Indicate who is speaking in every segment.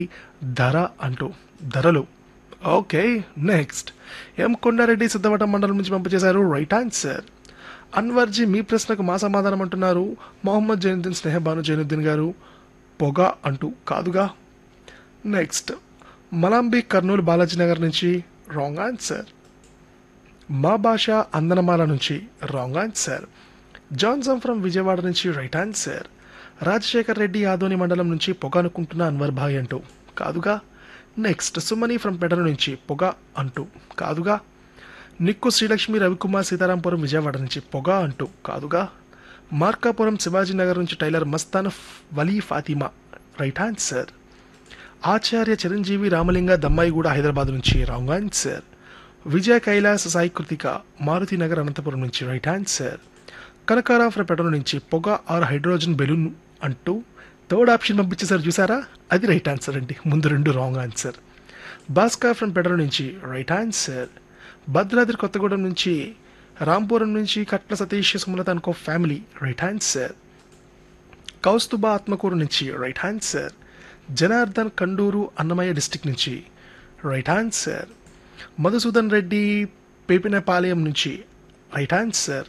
Speaker 1: ధర అంటూ ధరలు okay next M Kondareddy Siddhavatam మండలం నుంచి పంపించేశారు రైట్ ఆన్సర్ అన్వర్జీ మీ ప్రశ్నకు మా సమాధానం అంటున్నారు మొహమ్మద్ జైనుద్దీన్ స్నేహబాను జైనుద్దీన్ గారు పొగ అంటూ కాదుగా నెక్స్ట్ మలాంబి కర్నూలు బాలాజీ నగర్ నుంచి రాంగ్ ఆన్సర్ మా భాష అందనమాల నుంచి wrong answer Johnson from Vijayawada నుంచి రైట్ ఆన్సర్ రాజశేఖర్ రెడ్డి ఆదోని మండలం నుంచి పొగ అనుకుంటున్న అన్వర్ భాయ్ అంటూ కాదుగా నెక్స్ట్ సుమని ఫ్రమ్ పెడల నుంచి పొగ అంటూ కాదుగా నిక్కు శ్రీలక్ష్మి రవికుమార్ సీతారాంపురం విజయవాడ నుంచి పొగ అంటూ కాదుగా మార్కాపురం శివాజీ నగర్ నుంచి tailor Mastan Vali Fatima right answer Acharya Chiranjeevi Ramalinga Dammaiguda Hyderabad నుంచి రాంగ్ ఆన్సర్ విజయ కైలాస్ సాయి కృతిక మారుతి నగర్ అనంతపురం నుంచి right answer Kanakarao from petrol నుంచి పొగ ఆర్ హైడ్రోజన్ బెలూన్ అంటూ థర్డ్ ఆప్షన్ పంపించేసారు చూసారా అది రైట్ ఆన్సర్ అండి ముందు రెండు wrong answer Bhaskar from petrol నుంచి రైట్ ఆన్సర్ భద్రాద్రి కొత్తగూడెం నుంచి రాంపురం నుంచి Katla Satish Sumalatha and co family right answer Kaustubha Atmakur నుంచి right answer Janardhan Kanduru Annamayya district నుంచి రైట్ ఆన్సర్ మధుసూదన్ రెడ్డి పేపినపాలెం నుంచి రైట్ ఆన్సర్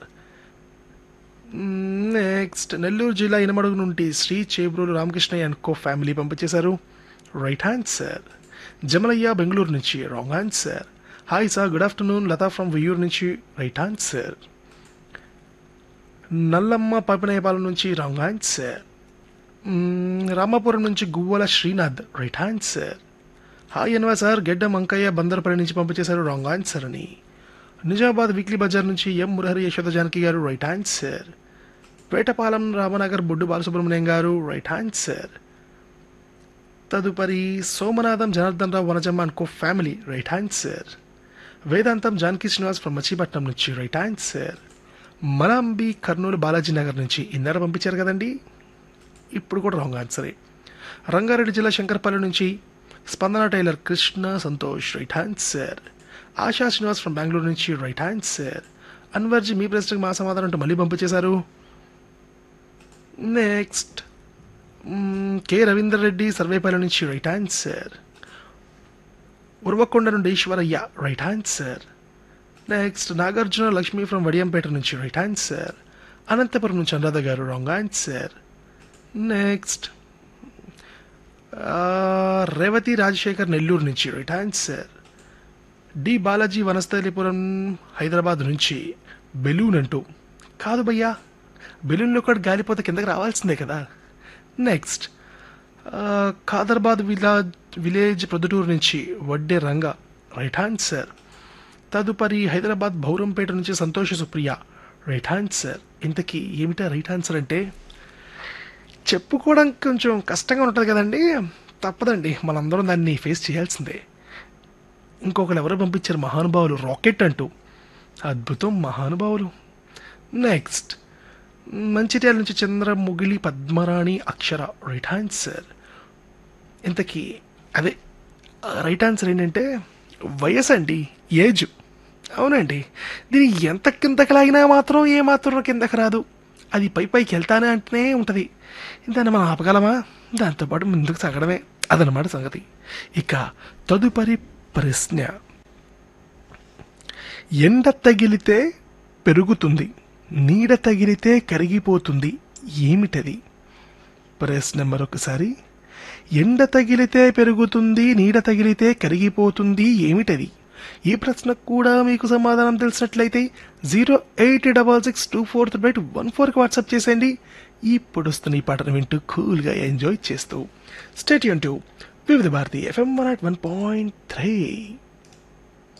Speaker 1: నెక్స్ట్ నెల్లూరు జిల్లా ఇనమడుగు నుండి Shri Chebrolu Ramakrishnaiah and co family పంపించేశారు రైట్ ఆన్సర్ జమలయ్య బెంగళూరు నుంచి wrong answer hi sir good afternoon Latha from Viyur నుంచి రైట్ ఆన్సర్ నల్లమ్మ పైపనేపాలెం నుంచి రాంగ్ ఆన్సర్ రామాపురం నుంచి Guvvala Srinath right answer hi అన్వా సార్ గెడ్డ మంకయ్య బందరపల్లి నుంచి పంపించేశారు రాంగ్ ఆన్సర్ అని నిజామాబాద్ వీక్లీ బజార్ నుంచి ఎం మురహరి యశోద జానకి గారు రైట్ ఆన్సర్ పేటపాలెం రామనగర్ బొడ్డు బాలసుబ్రహ్మణ్యం గారు రైట్ ఆన్సర్ తదుపరి Somanatham Janardhan Rao Vanajamma and co family right answer Vedantam Janaki Srinivas from Machipatnam నుంచి రైట్ ఆన్సర్ మలాంబి కర్నూలు బాలాజీ నగర్ నుంచి ఇందర పంపించారు కదండి ఇప్పుడు కూడా రాంగ్ ఆన్సరే రంగారెడ్డి జిల్లా శంకర్పల్లి నుంచి Spandana tailor Krishna Santosh right answer Asha Srinivas from Bengaluru నుంచి రైట్ ఆన్సర్ అన్వర్జీ మీ ప్రశ్నకు మా సమాధానం అంటూ మళ్ళీ పంపించేశారు నెక్స్ట్ కె రవీందర్ రెడ్డి సర్వేపల్లి నుంచి రైట్ ఆన్సర్ ఉర్వకొండ నుండి Eshwaraiah right answer next Nagarjuna Lakshmi from Vadiyampeta నుంచి రైట్ ఆన్సర్ అనంతపురం నుంచి అనురాధ గారు wrong answer next Revathi Rajasekhar Nellore నుంచి right answer D Balaji Vanasthalipuram Hyderabad నుంచి బెలూన్ అంటూ కాదు భయ్యా బెలూన్లో కూడా గాలిపోతే కిందకి రావాల్సిందే కదా next Khadarbad village village Proddatur నుంచి వడ్డే రంగ రైట్ ఆన్సర్ తదుపరి హైదరాబాద్ భౌరంపేట నుంచి సంతోష సుప్రియ రైట్ ఆన్సర్ ఇంతకీ ఏమిటా రైట్ ఆన్సర్ అంటే చెప్పుకోవడానికి కొంచెం కష్టంగా ఉంటుంది కదండి తప్పదండి మనందరం దాన్ని ఫేస్ చేయాల్సిందే ఇంకొకరు ఎవరో పంపించారు మహానుభావులు రాకెట్ అంటూ అద్భుతం మహానుభావులు నెక్స్ట్ మంచిర్యాల నుంచి చంద్రముగిలి పద్మరాణి అక్షర రైట్ ఆన్సర్ ఇంతకీ అదే రైట్ ఆన్సర్ ఏంటంటే వయసు అండి ఏజ్ అవునండి దీని ఎంత కిందకి లాగినా మాత్రం ఏ మాత్రం కిందకి రాదు అది పై పైకి వెళ్తానే అంటేనే ఉంటుంది దాన్ని మనం ఆపగలమా దాంతోపాటు ముందుకు సాగడమే అదనమాట సంగతి ఇక తదుపరి ప్రశ్న ఎండ తగిలితే పెరుగుతుంది నీడ తగిలితే కరిగిపోతుంది ఏమిటది ప్రశ్న మరొకసారి ఎండ తగిలితే పెరుగుతుంది నీడ తగిలితే కరిగిపోతుంది ఏమిటది ఈ ప్రశ్నకు కూడా మీకు సమాధానం తెలిసినట్లయితే zero eight double six two four three eight one ఫోర్కి వాట్సాప్ చేసేయండి ఇప్పుడు వస్తున్న ఈ పాటను వింటూ కూల్గా ఎంజాయ్ చేస్తూ స్టేట్ టు Vividh Bharati FM one at one point three